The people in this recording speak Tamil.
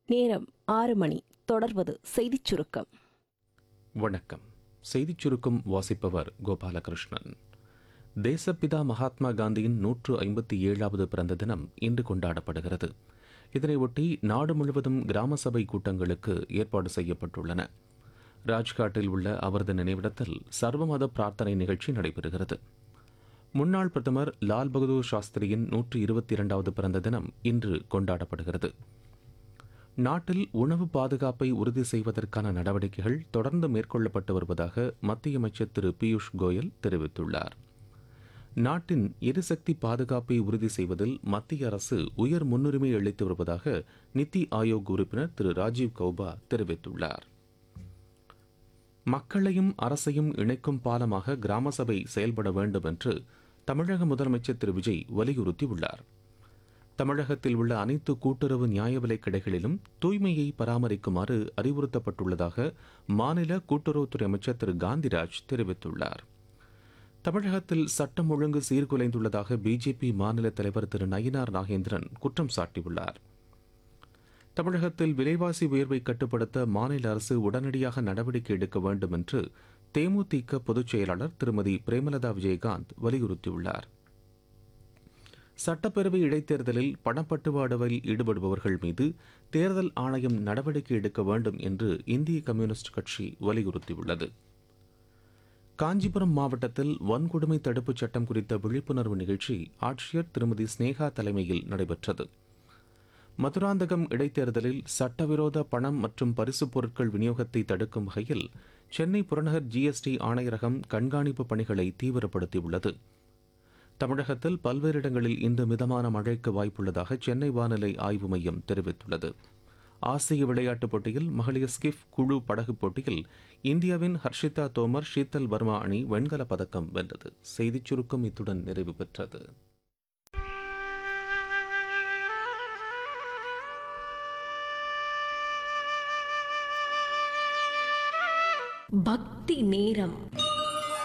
நேரம் ஆறு மணி தொடர்வது செய்திச் சுருக்கம் வணக்கம் செய்திச் சுருக்கம் வாசிப்பவர் கோபாலகிருஷ்ணன் தேசப்பிதா மகாத்மா காந்தியின் நூற்று ஐம்பத்தி ஏழாவது பிறந்த தினம் இன்று கொண்டாடப்படுகிறது இதனையொட்டி நாடு முழுவதும் கிராம சபை கூட்டங்களுக்கு ஏற்பாடு செய்யப்பட்டுள்ளன ராஜ்காட்டில் உள்ள அவரது நினைவிடத்தில் சர்வமத பிரார்த்தனை நிகழ்ச்சி நடைபெறுகிறது முன்னாள் பிரதமர் லால் பகதூர் சாஸ்திரியின் நூற்று இருபத்தி இரண்டாவது பிறந்த தினம் இன்று கொண்டாடப்படுகிறது நாட்டில் உணவு பாதுகாப்பை உறுதி செய்வதற்கான நடவடிக்கைகள் தொடர்ந்து மேற்கொள்ளப்பட்டு வருவதாக மத்திய அமைச்சர் திரு பியூஷ் கோயல் தெரிவித்துள்ளார் நாட்டின் எரிசக்தி பாதுகாப்பை உறுதி செய்வதில் மத்திய அரசு உயர் முன்னுரிமை அளித்து வருவதாக நித்தி ஆயோக் உறுப்பினர் திரு ராஜீவ் கௌபா தெரிவித்துள்ளார் மக்களையும் அரசையும் இணைக்கும் பாலமாக கிராம சபை செயல்பட வேண்டும் என்று தமிழக முதலமைச்சர் திரு விஜய் வலியுறுத்தியுள்ளார் தமிழகத்தில் உள்ள அனைத்து கூட்டுறவு நியாய விலைக் கடைகளிலும் தூய்மையை பராமரிக்குமாறு அறிவுறுத்தப்பட்டுள்ளதாக மாநில கூட்டுறவுத்துறை அமைச்சர் திரு காந்திராஜ் தெரிவித்துள்ளார் தமிழகத்தில் சட்டம் ஒழுங்கு சீர்குலைந்துள்ளதாக பிஜேபி மாநில தலைவர் திரு நயினார் நாகேந்திரன் குற்றம் சாட்டியுள்ளார் தமிழகத்தில் விலைவாசி உயர்வை கட்டுப்படுத்த மாநில அரசு உடனடியாக நடவடிக்கை எடுக்க வேண்டும் என்று தேமுதிக பொதுச் செயலாளர் திருமதி பிரேமலதா விஜயகாந்த் வலியுறுத்தியுள்ளார் சட்டப்பேரவை இடைத்தேர்தலில் பணப்பட்டுவாடுவில் ஈடுபடுபவர்கள் மீது தேர்தல் ஆணையம் நடவடிக்கை எடுக்க வேண்டும் என்று இந்திய கம்யூனிஸ்ட் கட்சி வலியுறுத்தியுள்ளது காஞ்சிபுரம் மாவட்டத்தில் வன்கொடுமை தடுப்புச் சட்டம் குறித்த விழிப்புணர்வு நிகழ்ச்சி ஆட்சியர் திருமதி ஸ்னேகா தலைமையில் நடைபெற்றது மதுராந்தகம் இடைத்தேர்தலில் சட்டவிரோத பணம் மற்றும் பரிசுப் பொருட்கள் விநியோகத்தை தடுக்கும் வகையில் சென்னை புறநகர் ஜிஎஸ்டி ஆணையரகம் கண்காணிப்பு பணிகளை தீவிரப்படுத்தியுள்ளது தமிழகத்தில் பல்வேறு இடங்களில் இன்று மிதமான மழைக்கு வாய்ப்புள்ளதாக சென்னை வானிலை ஆய்வு மையம் தெரிவித்துள்ளது ஆசிய விளையாட்டுப் போட்டியில் மகளிர் ஸ்கிஃப் குழு படகு போட்டியில் இந்தியாவின் ஹர்ஷிதா தோமர் ஷீத்தல் வர்மா அணி வெண்கலப் பதக்கம் வென்றது செய்திச் சுருக்கம் இத்துடன் நிறைவு பெற்றது பக்தி நேரம்